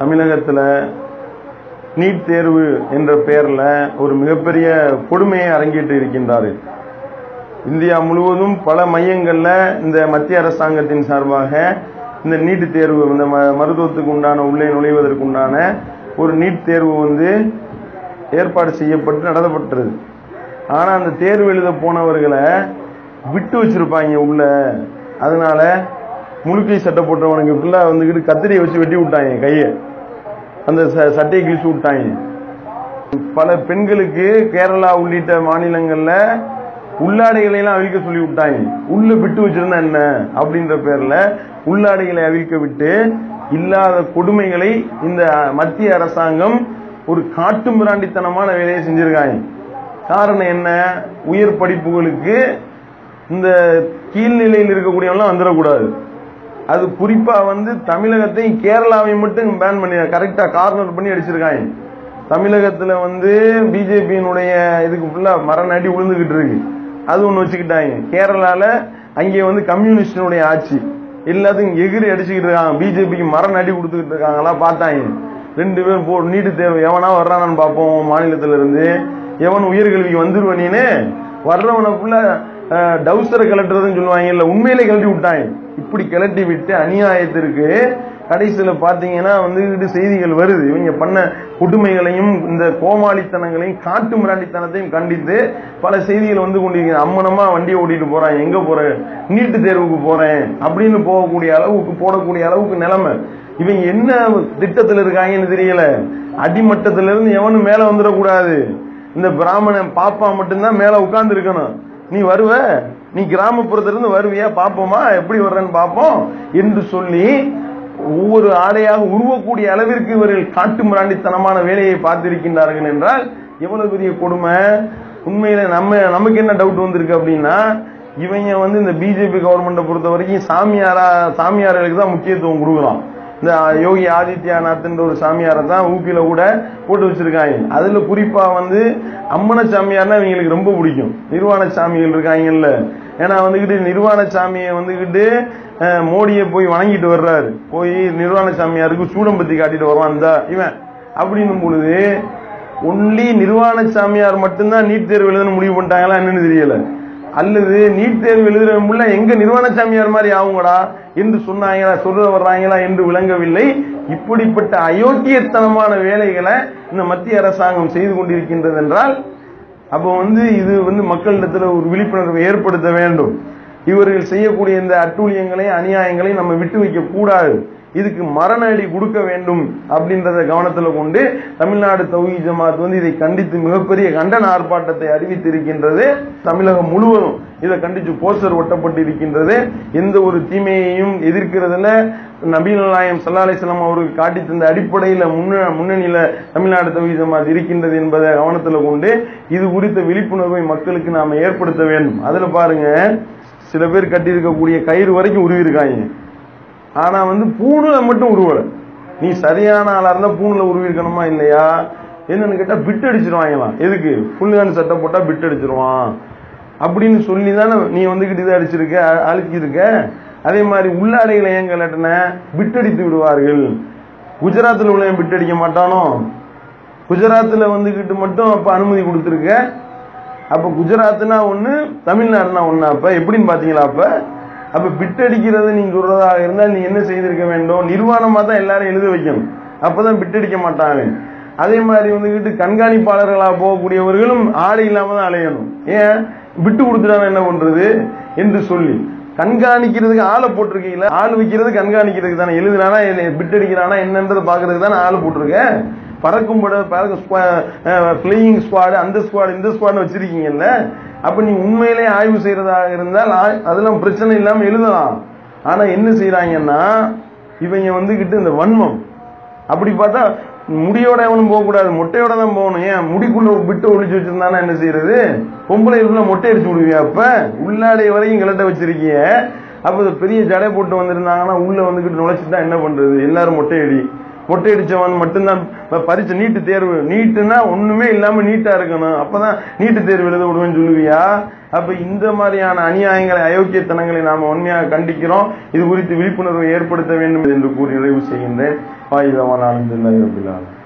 தமிழகத்துல நீட் தேர்வு என்ற பெயர்ல ஒரு மிகப்பெரிய கொடுமையை அரங்கேற்றி இருக்கின்றார்கள் இந்தியா முழுவதும் பல மையங்கள்ல இந்த மத்திய அரசாங்கத்தின் சார்பாக இந்த நீட் தேர்வு இந்த ம- மருத்துவத்துக்கு உண்டான உள்ளே நுழைவதற்கு உண்டான ஒரு நீட் தேர்வு வந்து ஏற்பாடு செய்யப்பட்டு நடத்தப்பட்டது ஆனா அந்த தேர்வு எழுத போனவர்களை விட்டு வச்சிருப்பாங்க உள்ள அதனால முழுக்கை சட்டை போட்டவனுக்கு ஃபுல்லா வந்துக்கிட்டு கத்திரியை வச்சு வெட்டி விட்டாங்க கையை அந்த ச- சட்டையை கிழிச்சு விட்டாங்க பல பெண்களுக்கு கேரளா உள்ளிட்ட மாநிலங்கள்ல உள்ளாடைகளை எல்லாம் அவிழ்க்க சொல்லி விட்டாங்க உள்ள விட்டு வச்சிருந்தா என்ன அப்படின்ற பேர்ல உள்ளாடைகளை அவிழ்க்க விட்டு இல்லாத கொடுமைகளை இந்த மத்திய அரசாங்கம் ஒரு காட்டு மிராண்டித்தனமான வேலையை செஞ்சிருக்காங்க காரணம் என்ன உயர் படிப்புகளுக்கு இந்த கீழ்நிலையில் இருக்கக்கூடியவங்களாம் வந்துடக்கூடாது அது குறிப்பா வந்து தமிழகத்தையும் கேரளாவையும் மட்டும் பேன் பண்ணி கரெக்டா கார்னர் பண்ணி அடிச்சிருக்காங்க தமிழகத்துல வந்து பிஜேபியினுடைய இதுக்கு ஃபுல்லா மரண அடி விழுந்துகிட்டு இருக்கு அது ஒண்ணு வச்சுக்கிட்டாங்க கேரளால அங்கே வந்து கம்யூனிஸ்டினுடைய ஆட்சி எல்லாத்துக்கும் எகிரி அடிச்சுக்கிட்டு இருக்காங்க பிஜேபிக்கு மரண அடி கொடுத்துக்கிட்டு இருக்காங்களா பார்த்தாங்க ரெண்டு பேரும் போ நீட்டு தேர்வு எவனா வர்றானான்னு பார்ப்போம் மாநிலத்துல இருந்து எவன் உயர்கல்விக்கு வந்துருவனீன்னு வர்றவனை ஃபுல்லா டவுசரை கலட்டுறதுன்னு சொல்லுவாங்கல்ல உண்மையிலே கழட்டி விட்டாங்க இப்படி கிளட்டி விட்டு அநியாயத்திற்கு கடைசியில பாத்தீங்கன்னா வந்து செய்திகள் வருது இவங்க பண்ண கொடுமைகளையும் இந்த கோமாளித்தனங்களையும் காட்டு மிராண்டித்தனத்தையும் கண்டித்து பல செய்திகள் வந்து கொண்டிருக்கிறது அம்மனமா வண்டியை ஓட்டிட்டு போறான் எங்க போறேன் நீட்டு தேர்வுக்கு போறேன் அப்படின்னு போகக்கூடிய அளவுக்கு போடக்கூடிய அளவுக்கு நிலைமை இவங்க என்ன திட்டத்துல இருக்காங்கன்னு தெரியல அடிமட்டத்துல இருந்து எவனும் மேல வந்துடக்கூடாது இந்த பிராமணன் பாப்பா மட்டும்தான் மேல உட்கார்ந்து இருக்கணும் நீ வருவ நீ கிராமப்புறத்துல இருந்து வருவியா பாப்போமா எப்படி வர்றன்னு பாப்போம் என்று சொல்லி ஒவ்வொரு ஆடையாக உருவக்கூடிய அளவிற்கு இவர்கள் காட்டு மிராண்டித்தனமான வேலையை பார்த்திருக்கின்றார்கள் என்றால் எவ்வளவு பெரிய கொடுமை உண்மையில நம்ம நமக்கு என்ன டவுட் வந்திருக்கு அப்படின்னா இவங்க வந்து இந்த பிஜேபி கவர்மெண்ட்டை பொறுத்த வரைக்கும் சாமியாரா சாமியார்களுக்கு தான் முக்கியத்துவம் கொடுக்குறோம் இந்த யோகி ஆதித்யநாத்ன்ற ஒரு சாமியாரை தான் ஊப்பியில கூட போட்டு வச்சிருக்காங்க அதுல குறிப்பா வந்து அம்மன சாமியார்னா இவங்களுக்கு ரொம்ப பிடிக்கும் நிர்வாண சாமிகள் இருக்காங்கல்ல ஏன்னா வந்துகிட்டு நிர்வாண சாமியை வந்துகிட்டு அஹ், மோடியை போய் வணங்கிட்டு வர்றாரு போய் நிர்வாண சாமியாருக்கு சூடம்பத்தி காட்டிட்டு வருவான் இந்த இவன் அப்படின்னும் பொழுது ஒன்லி நிர்வாண சாமியார் மட்டும்தான் நீட் தேர்வு எழுதணும் முடிவு பண்ணிட்டாங்களா என்னன்னு தெரியல அல்லது நீட் தேர்வு எழுதுறவங்க எங்க நிர்வாண சாமியார் மாதிரி ஆகுங்கடா என்று சொன்னாங்களா சொல்ல வர்றாங்களா என்று விளங்கவில்லை இப்படிப்பட்ட அயோக்கியத்தனமான வேலைகளை இந்த மத்திய அரசாங்கம் செய்து கொண்டிருக்கின்றது என்றால் அப்போ வந்து இது வந்து மக்களிடத்துல ஒரு விழிப்புணர்வை ஏற்படுத்த வேண்டும் இவர்கள் செய்யக்கூடிய இந்த அட்டூழியங்களையும் அநியாயங்களையும் நம்ம விட்டு வைக்க கூடாது இதுக்கு மரண அடி கொடுக்க வேண்டும் அப்படின்றத கவனத்துல கொண்டு தமிழ்நாடு தௌஹி ஜமாத் வந்து இதை கண்டித்து மிகப்பெரிய கண்டன ஆர்ப்பாட்டத்தை அறிவித்திருக்கின்றது தமிழகம் முழுவதும் இதை கண்டித்து போஸ்டர் ஒட்டப்பட்டு இருக்கின்றது எந்த ஒரு தீமையையும் எதிர்க்கிறதுல நபீல் நாயம் சல்லா அலிஸ்லாம் அவருக்கு காட்டி தந்த அடிப்படையில முன்ன முன்னணியில தமிழ்நாடு தௌஹி ஜமாத் இருக்கின்றது என்பதை கவனத்துல கொண்டு இது குறித்த விழிப்புணர்வை மக்களுக்கு நாம ஏற்படுத்த வேண்டும் அதுல பாருங்க சில பேர் கட்டியிருக்கக்கூடிய கயிறு வரைக்கும் உருவி இருக்காங்க ஆனா வந்து பூணுல மட்டும் உருவல நீ சரியான ஆளா இருந்தா பூணுல உருவி இருக்கணுமா இல்லையா என்னன்னு கேட்டா பிட் அடிச்சிருவாங்களாம் எதுக்கு ஃபுல் ஹேண்ட் சட்டை போட்டா பிட் அடிச்சிருவான் அப்படின்னு சொல்லி தானே நீ வந்துகிட்டு இதை அடிச்சிருக்க அ- அழுத்திருக்க அதே மாதிரி உள்ளாடைகளை ஏன் கலட்டின பிட் அடித்து விடுவார்கள் குஜராத்தில் உள்ளவன் பிட் அடிக்க மாட்டானோ குஜராத்தில் வந்துகிட்டு மட்டும் அப்ப அனுமதி கொடுத்துருக்க அப்ப குஜராத்னா ஒண்ணு தமிழ்நாடுனா ஒண்ணு அப்ப எப்படின்னு பாத்தீங்களா அப்ப அப்ப பிட் அடிக்கிறது நீங்க சொல்றதாக இருந்தால் நீ என்ன செய்திருக்க வேண்டும் நிர்வாணமா தான் எல்லாரும் எழுத வைக்கணும் அப்பதான் பிட் அடிக்க மாட்டாங்க அதே மாதிரி வந்துகிட்டு கண்காணிப்பாளர்களா போகக்கூடியவர்களும் ஆடை இல்லாம தான் அலையணும் ஏன் விட்டு கொடுத்துட்டாங்க என்ன பண்றது என்று சொல்லி கண்காணிக்கிறதுக்கு ஆளை போட்டிருக்கீங்களா ஆள் வைக்கிறது கண்காணிக்கிறதுக்கு தானே எழுதுனானா பிட் அடிக்கிறானா என்னன்றதை பாக்குறதுக்கு தானே ஆள் போட்டிருக்கேன் பறக்கும் பிளேயிங் ஸ்குவாடு அந்த ஸ்குவாடு இந்த ஸ்குவாடு வச்சிருக்கீங்கல்ல அப்ப நீ உண்மையிலே ஆய்வு செய்யறதாக இருந்தால் ஆ- அதெல்லாம் பிரச்சனை இல்லாம எழுதலாம் ஆனா என்ன செய்யறாங்கன்னா இவங்க வந்துகிட்டு இந்த வன்மம் அப்படி பார்த்தா முடியோட எவனும் போக கூடாது மொட்டையோட தான் போகணும் ஏன் முடிக்குள்ள விட்டு ஒளிச்சு வச்சிருந்தானா என்ன செய்யறது பொம்பளை உள்ள மொட்டை அடிச்சு விடுவியா அப்ப உள்ளாடை வரைக்கும் கிளட்ட வச்சிருக்கீங்க அப்ப இது பெரிய ஜடை போட்டு வந்திருந்தாங்கன்னா உள்ள வந்துகிட்டு நுழைச்சிட்டா என்ன பண்றது எல்லாரும் மொட்டை அடி மொட்டை அடிச்சவன் மட்டும்தான் ப- பரீட்சை நீட்டு தேர்வு நீட்டுனா ஒண்ணுமே இல்லாம நீட்டா இருக்கணும் அப்பதான் நீட்டு தேர்வு எழுத விடுவேன்னு சொல்லுவியா அப்ப இந்த மாதிரியான அநியாயங்களை அயோக்கியத்தனங்களை நாம உண்மையாக கண்டிக்கிறோம் இது குறித்து விழிப்புணர்வை ஏற்படுத்த வேண்டும் என்று கூறி நிறைவு செய்கின்றேன் வாயுதமான ஆனந்தில்லாஹி ரபில் ஆலமீன்